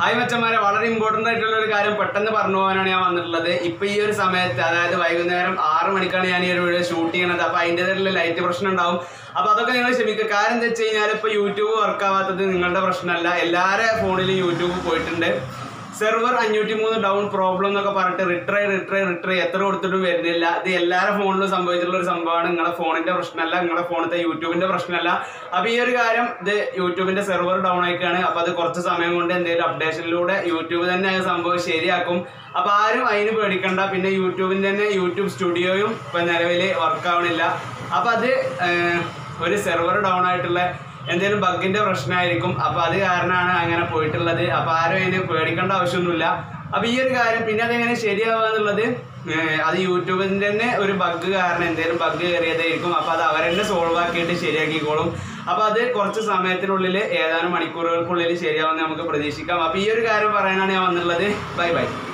hi മച്ചന്മാരെ വളരെ important ആയിട്ടുള്ള ഒരു കാര്യം പെട്ടെന്ന് പറഞ്ഞു പോകാനാണ് ഞാൻ വന്നിട്ടുള്ളത് ഇപ്പൊ ഈ ഒരു സമയത്ത് അതായത് വൈകുന്നേരം ആറ് മണിക്കാണ് ഞാൻ ഈ ഒരു വീഡിയോ ഷൂട്ട് ചെയ്യണത് അപ്പൊ അതിൻ്റെതായിട്ടുള്ള ലൈറ്റ് പ്രശ്നം ഉണ്ടാവും അപ്പൊ അതൊക്കെ നിങ്ങൾ ക്ഷമിക്കുക കാര്യം എന്താ വെച്ച് കഴിഞ്ഞാൽ ഇപ്പൊ യൂട്യൂബ് വർക്ക് ആവാത്തത് നിങ്ങളുടെ പ്രശ്നമല്ല എല്ലാവരുടെ ഫോണിലും യൂട്യൂബ് പോയിട്ടുണ്ട് സെർവർ അഞ്ഞൂറ്റി മൂന്ന് ഡൗൺ പ്രോബ്ലം എന്നൊക്കെ പറഞ്ഞിട്ട് റിട്രൈ റിട്രൈ റിട്രൈ എത്ര കൊടുത്തിട്ടും വരുന്നില്ല ഇത് എല്ലാവരുടെ ഫോണിലും സംഭവിച്ചിട്ടുള്ള ഒരു സംഭവമാണ് നിങ്ങളുടെ ഫോണിന്റെ പ്രശ്നമല്ല നിങ്ങളുടെ ഫോണിലത്തെ യൂട്യൂബിന്റെ പ്രശ്നമല്ല അപ്പൊ ഈ ഒരു കാര്യം ഇത് യൂട്യൂബിന്റെ സെർവർ ഡൗൺ ആയിക്കാണ് അപ്പൊ അത് കുറച്ച് സമയം കൊണ്ട് എന്തെങ്കിലും അപ്ഡേഷനിലൂടെ യൂട്യൂബ് തന്നെ ആ സംഭവം ശരിയാക്കും അപ്പൊ ആരും അതിന് പേടിക്കണ്ട പിന്നെ യൂട്യൂബിന്റെ തന്നെ യൂട്യൂബ് സ്റ്റുഡിയോയും ഇപ്പൊ നിലവിൽ വർക്ക് ആവണില്ല അപ്പൊ അത് ഏഹ്, ഒരു സെർവർ ഡൗൺ ആയിട്ടുള്ള എന്തെങ്കിലും ബഗിന്റെ പ്രശ്നമായിരിക്കും അപ്പൊ അത് കാരണമാണ് അങ്ങനെ പോയിട്ടുള്ളത് അപ്പൊ ആരും അതിന് പേടിക്കേണ്ട ആവശ്യമൊന്നുമില്ല അപ്പൊ ഈ ഒരു കാര്യം പിന്നെ അതെങ്ങനെ ശരിയാവുക എന്നുള്ളത് ഏഹ്, അത് യൂട്യൂബിന്റെ തന്നെ ഒരു ബഗ് കാരണം എന്തെങ്കിലും ബഗ് കയറിയതായിരിക്കും അപ്പൊ അത് അവരെന്നെ സോൾവ് ആക്കിയിട്ട് ശരിയാക്കിക്കോളും അപ്പൊ അത് കുറച്ച് സമയത്തിനുള്ളിൽ ഏതാനും മണിക്കൂറുകൾക്കുള്ളിൽ ശരിയാവുമെന്ന് നമുക്ക് പ്രതീക്ഷിക്കാം അപ്പൊ ഈ ഒരു കാര്യം പറയാനാണ് ഞാൻ വന്നിട്ടുള്ളത് ബൈ ബൈ